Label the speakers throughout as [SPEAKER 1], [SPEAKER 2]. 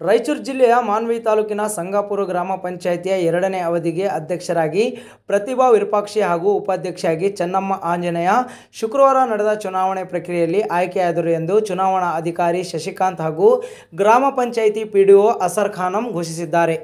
[SPEAKER 1] ರಾಯಚೂರು ಜಿಲ್ಲೆಯ ಮಾನ್ವಿ ತಾಲೂಕಿನ ಸಂಗಾಪುರ ಗ್ರಾಮ ಪಂಚಾಯಿತಿಯ ಎರಡನೇ ಅವಧಿಗೆ ಅಧ್ಯಕ್ಷರಾಗಿ ಪ್ರತಿಭಾ ವಿರೂಪಾಕ್ಷಿ ಹಾಗೂ ಉಪಾಧ್ಯಕ್ಷರಾಗಿ ಚೆನ್ನಮ್ಮ ಆಂಜನೇಯ ಶುಕ್ರವಾರ ನಡೆದ ಚುನಾವಣೆ ಪ್ರಕ್ರಿಯೆಯಲ್ಲಿ ಆಯ್ಕೆಯಾದರು ಎಂದು ಚುನಾವಣಾ ಅಧಿಕಾರಿ ಶಶಿಕಾಂತ್ ಹಾಗೂ ಗ್ರಾಮ ಪಂಚಾಯಿತಿ ಪಿಡಿಒ ಅಸರ್ ಖಾನಂ ಘೋಷಿಸಿದ್ದಾರೆ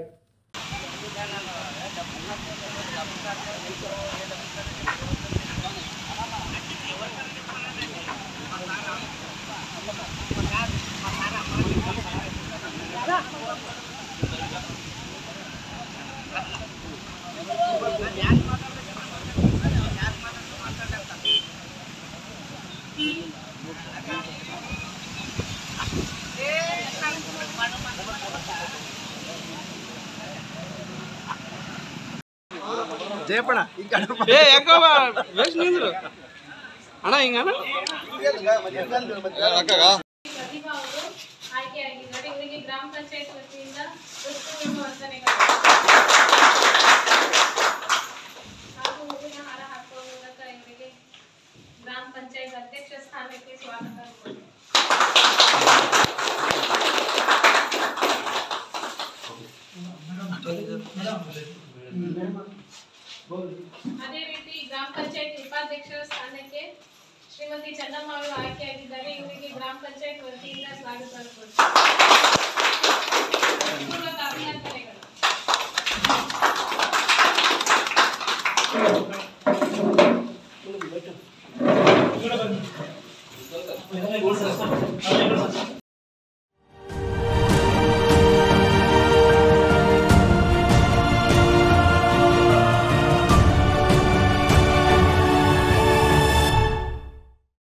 [SPEAKER 2] ಜಯಪಣ
[SPEAKER 3] ಏ ಯಾಕವ ವೇಸ್ಟ್ ನಿಂದ್ರು ಅಣ್ಣ ಹಿಂಗಣ್ಣ
[SPEAKER 4] ಪ್ರತಿಭಾ ಅವರು ಆಯ್ಕೆಯಾಗಿದ್ದಾರೆ ಇವರಿಗೆ ಗ್ರಾಮ ಪಂಚಾಯತ್ ವತಿಯಿಂದ ಹೃತ್ಪೂರ್ವಕ ವಂದನೆಗಳು ಹಾಗೂ ಹೂವಿನ ಹಾರ ಹಾಕುವ ಮೂಲಕ ಇವರಿಗೆ ಗ್ರಾಮ ಪಂಚಾಯತ್ ಅಧ್ಯಕ್ಷ ಸ್ಥಾನಕ್ಕೆ ಸ್ವಾಗತ ಕೋರುತ್ತೇನೆ. ಅದೇ ರೀತಿ ಗ್ರಾಮ ಪಂಚಾಯತ್ ಉಪಾಧ್ಯಕ್ಷರ ಸ್ಥಾನಕ್ಕೆ ಶ್ರೀಮತಿ ಚನ್ನಮ್ಮ ಅವರು ಆಯ್ಕೆಯಾಗಿದ್ದಾರೆ ಇವರಿಗೆ ಗ್ರಾಮ ಪಂಚಾಯತ್ ವತಿಯಿಂದ ಸ್ವಾಗತ ಕೋರುತ್ತೇನೆ. ಹೃತ್ಪೂರ್ವಕ ಅಭಿನಂದನೆಗಳು